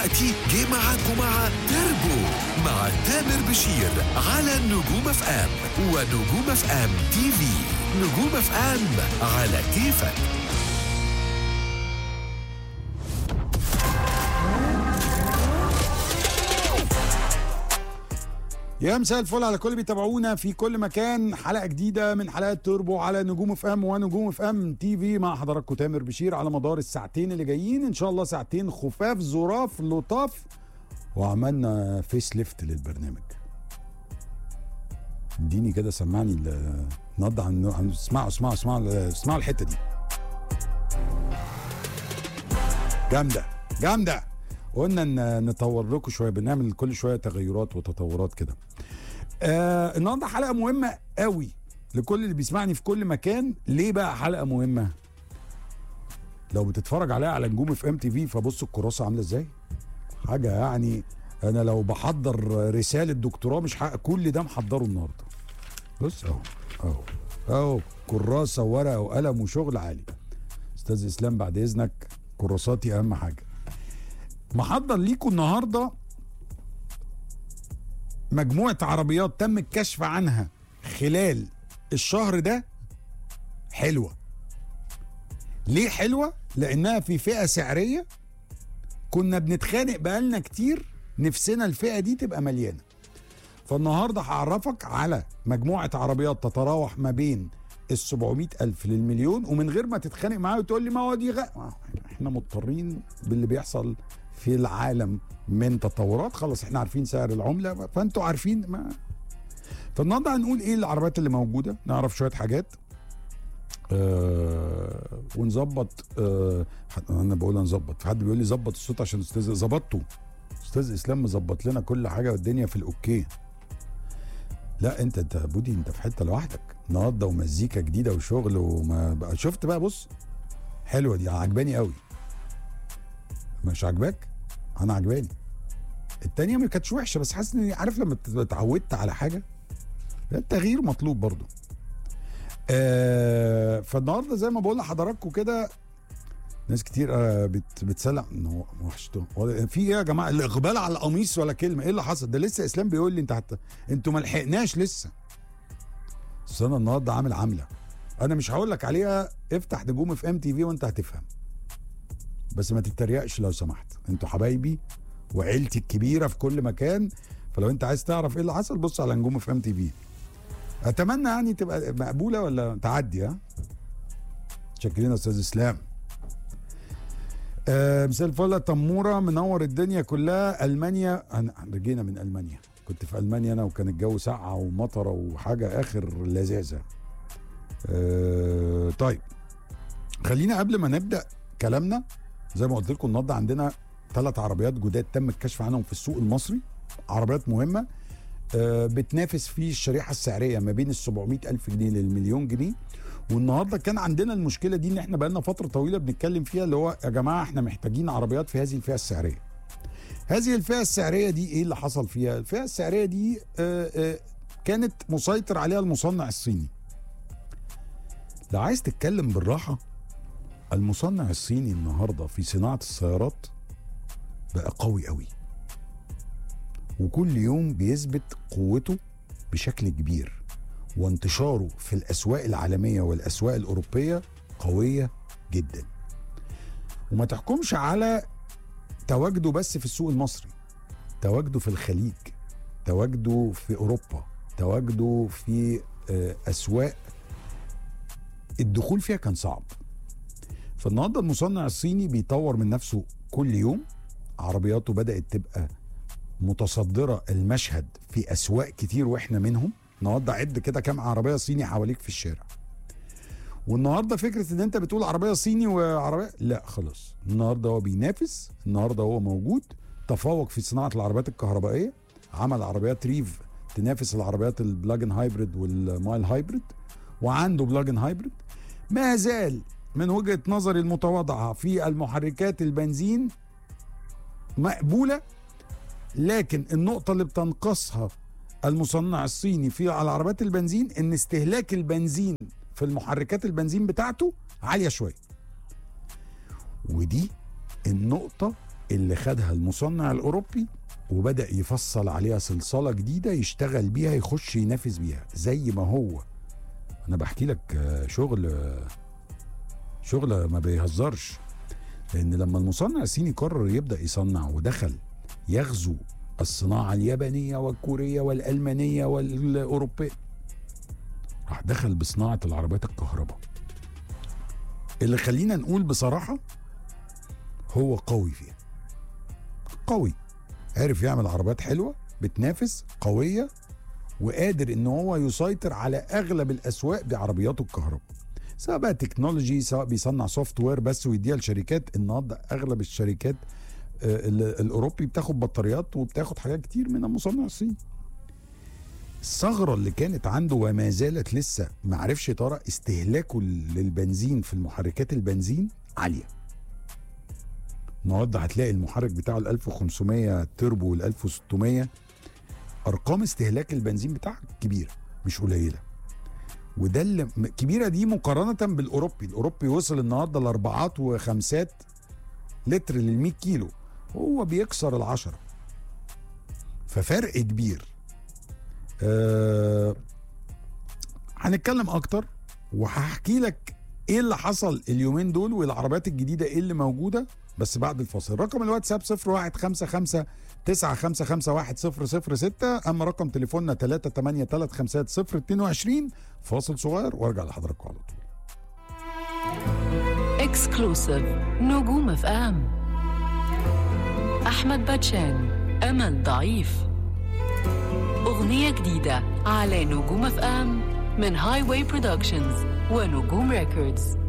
دلوقتي جه معاكم مع تربو مع تامر بشير على نجوم اف ام ونجوم اف ام تي في نجوم اف ام على كيفك يا مساء الفل على كل اللي بيتابعونا في كل مكان حلقه جديده من حلقات توربو على نجوم اف ام ونجوم اف ام تي في مع حضراتكم تامر بشير على مدار الساعتين اللي جايين ان شاء الله ساعتين خفاف ظراف لطاف وعملنا فيس ليفت للبرنامج اديني كده سمعني ال- نض عن عن- اسمعوا اسمعوا اسمعوا اسمعوا الحته دي جامده جامده قلنا ان نطور لكم شويه بنعمل كل شويه تغيرات وتطورات كده آه النهارده حلقه مهمه قوي لكل اللي بيسمعني في كل مكان ليه بقى حلقه مهمه لو بتتفرج عليها على نجوم في ام تي في فبص الكراسه عامله ازاي حاجه يعني انا لو بحضر رساله دكتوراه مش حق كل ده محضره النهارده بص اهو اهو اهو كراسه ورقه وقلم وشغل عالي استاذ اسلام بعد اذنك كراساتي اهم حاجه محضر ليكم النهارده مجموعه عربيات تم الكشف عنها خلال الشهر ده حلوه ليه حلوه لانها في فئه سعريه كنا بنتخانق بقالنا كتير نفسنا الفئه دي تبقى مليانه فالنهارده هعرفك على مجموعه عربيات تتراوح ما بين ال 700 ألف للمليون ومن غير ما تتخانق معايا وتقول لي ما هو دي غ... احنا مضطرين باللي بيحصل في العالم من تطورات خلاص احنا عارفين سعر العمله فانتوا عارفين ما فالنهارده هنقول ايه العربيات اللي موجوده نعرف شويه حاجات آه ونظبط آه حد- انا بقول نظبط في حد بيقول لي ظبط الصوت عشان استاذ ظبطته استاذ اسلام مظبط لنا كل حاجه والدنيا في الاوكي لا انت انت بودي انت في حته لوحدك نهضه ومزيكا جديده وشغل وما بقى شفت بقى بص حلوه دي عجباني قوي مش عجباك انا عجباني التانية ما كانتش وحشه بس حاسس اني عارف لما ت- اتعودت على حاجه التغيير مطلوب برضو آه فالنهارده زي ما بقول لحضراتكم كده ناس كتير آه بت بتسلع انه وحشته ولا- في ايه يا جماعه الاقبال على القميص ولا كلمه ايه اللي حصل ده لسه اسلام بيقول لي انت حتى انتوا ما لحقناش لسه بس انا النهارده عامل عامله انا مش هقول لك عليها افتح نجوم في ام تي في وانت هتفهم بس ما تتريقش لو سمحت انتوا حبايبي وعيلتي الكبيره في كل مكان فلو انت عايز تعرف ايه اللي حصل بص على نجوم في ام تي في اتمنى يعني تبقى مقبوله ولا تعدي ها شكرين يا استاذ اسلام آه مساء الفل يا تموره منور الدنيا كلها المانيا أنا رجينا من المانيا كنت في المانيا انا وكان الجو ساقعه ومطره وحاجه اخر لذاذه آه طيب خلينا قبل ما نبدا كلامنا زي ما قلت لكم النهارده عندنا ثلاث عربيات جداد تم الكشف عنهم في السوق المصري عربيات مهمه آه، بتنافس في الشريحه السعريه ما بين ال 700 الف جنيه للمليون جنيه والنهارده كان عندنا المشكله دي ان احنا بقالنا فتره طويله بنتكلم فيها اللي هو يا جماعه احنا محتاجين عربيات في هذه الفئه السعريه هذه الفئه السعريه دي ايه اللي حصل فيها الفئه السعريه دي آه، آه، كانت مسيطر عليها المصنع الصيني لو عايز تتكلم بالراحه المصنع الصيني النهارده في صناعه السيارات بقى قوي قوي وكل يوم بيثبت قوته بشكل كبير وانتشاره في الاسواق العالميه والاسواق الاوروبيه قويه جدا وما تحكمش على تواجده بس في السوق المصري تواجده في الخليج تواجده في اوروبا تواجده في آه، اسواق الدخول فيها كان صعب فالنهارده المصنع الصيني بيطور من نفسه كل يوم عربياته بدات تبقى متصدره المشهد في اسواق كتير واحنا منهم النهارده عد كده كام عربيه صيني حواليك في الشارع والنهارده فكره ان انت بتقول عربيه صيني وعربيه لا خلاص النهارده هو بينافس النهارده هو موجود تفوق في صناعه العربيات الكهربائيه عمل عربيات ريف تنافس العربيات البلاجن هايبريد والمايل هايبريد وعنده بلاجن هايبريد ما زال من وجهه نظري المتواضعه في المحركات البنزين مقبوله لكن النقطة اللي بتنقصها المصنع الصيني في على عربيات البنزين ان استهلاك البنزين في المحركات البنزين بتاعته عالية شوية ودي النقطة اللي خدها المصنع الاوروبي وبدا يفصل عليها صلصله جديده يشتغل بيها يخش ينافس بيها زي ما هو انا بحكي لك آه، شغل آه، شغل ما بيهزرش لان لما المصنع الصيني قرر يبدا يصنع ودخل يغزو الصناعه اليابانيه والكوريه والالمانيه والاوروبيه راح دخل بصناعه العربيات الكهرباء اللي خلينا نقول بصراحه هو قوي فيها قوي عرف يعمل عربيات حلوه بتنافس قويه وقادر ان هو يسيطر على اغلب الاسواق بعربياته الكهرباء سواء بقى تكنولوجي سواء بيصنع سوفت وير بس ويديها لشركات النهارده اغلب الشركات آه، ال- الاوروبي بتاخد بطاريات وبتاخد حاجات كتير من المصنع الصيني الثغره اللي كانت عنده وما زالت لسه ما عرفش ترى استهلاكه للبنزين في المحركات البنزين عاليه النهارده هتلاقي المحرك بتاعه ال 1500 تربو وال 1600 ارقام استهلاك البنزين بتاعها كبيره مش قليله وده اللي م- كبيره دي مقارنه بالاوروبي الاوروبي وصل النهارده لاربعات وخمسات لتر لل 100 كيلو هو بيكسر العشرة ففرق كبير أه هنتكلم اكتر وهحكي لك ايه اللي حصل اليومين دول والعربيات الجديده ايه اللي موجوده بس بعد الفاصل رقم الواتساب 0155 955 اما رقم تليفوننا 383 فاصل صغير وارجع لحضراتكم على طول اكسكلوسيف نجوم اف ام احمد باتشان امل ضعيف اغنيه جديده على نجوم اف ام من هاي واي برودكشنز ونجوم ريكوردز